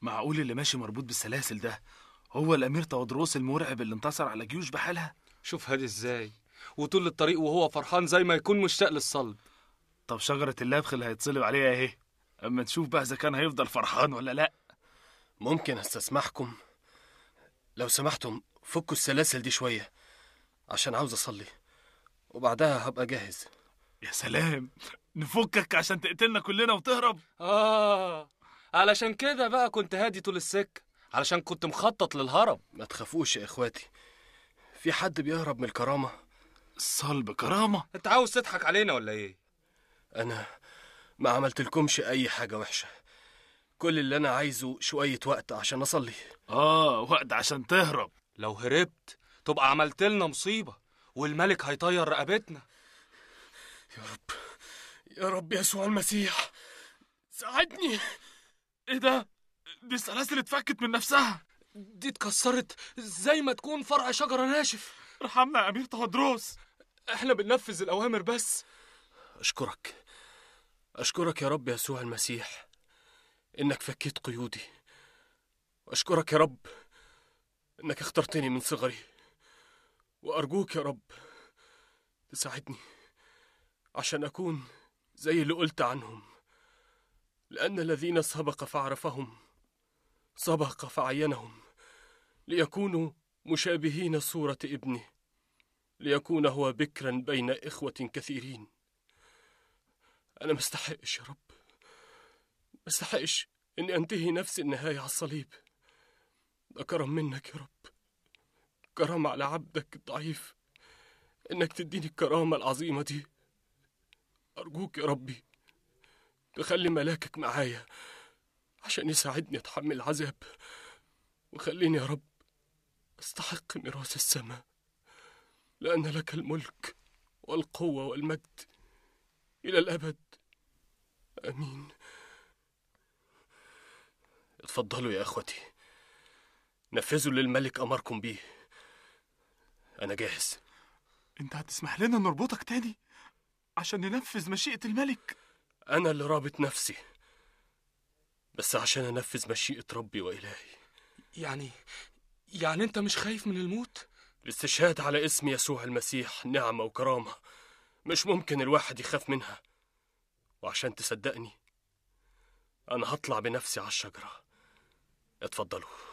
معقول اللي ماشي مربوط بالسلاسل ده هو الامير تودروس المرعب اللي انتصر على جيوش بحالها شوف هادي ازاي وطول الطريق وهو فرحان زي ما يكون مشتاق للصلب طب شجرة اللبخ اللي هيتصلب عليها اهي اما نشوف بقى اذا كان هيفضل فرحان ولا لا ممكن استسمحكم لو سمحتم فكوا السلاسل دي شوية عشان عاوز أصلي وبعدها هبقى جاهز يا سلام نفكك عشان تقتلنا كلنا وتهرب اه علشان كده بقى كنت هادي طول السكة علشان كنت مخطط للهرب ما تخافوش يا إخواتي في حد بيهرب من الكرامة الصلب كرامة انت عاوز تضحك علينا ولا ايه أنا ما عملتلكمش أي حاجة وحشة كل اللي أنا عايزه شوية وقت عشان أصلي اه وقت عشان تهرب لو هربت تبقى عملت لنا مصيبة والملك هيطير رقبتنا يا رب يا رب يسوع المسيح ساعدني ايه ده دي السلاسل اتفكت من نفسها دي اتكسرت زي ما تكون فرع شجرة ناشف ارحمنا يا امير تودروس احنا بننفذ الأوامر بس أشكرك أشكرك يا رب يسوع المسيح إنك فكيت قيودي وأشكرك يا رب إنك اخترتني من صغري وأرجوك يا رب تساعدني عشان أكون زي اللي قلت عنهم لأن الذين سبق فعرفهم سبق فعينهم ليكونوا مشابهين صورة ابنه ليكون هو بكرا بين إخوة كثيرين أنا مستحقش يا رب مستحقش إني أنتهي نفس النهاية على الصليب ده كرم منك يا رب كرم على عبدك الضعيف إنك تديني الكرامة العظيمة دي أرجوك يا ربي تخلي ملاكك معايا عشان يساعدني أتحمل العذاب وخليني يا رب أستحق ميراث السماء لأن لك الملك والقوة والمجد إلى الأبد آمين اتفضلوا يا أخوتي نفذوا اللي الملك أمركم بيه أنا جاهز انت هتسمح لنا نربطك تاني عشان ننفذ مشيئة الملك أنا اللي رابط نفسي بس عشان أنفذ مشيئة ربي وإلهي يعني يعني انت مش خايف من الموت الاستشهاد على اسم يسوع المسيح نعمة وكرامة مش ممكن الواحد يخاف منها وعشان تصدقني أنا هطلع بنفسي على الشجرة اتفضلوا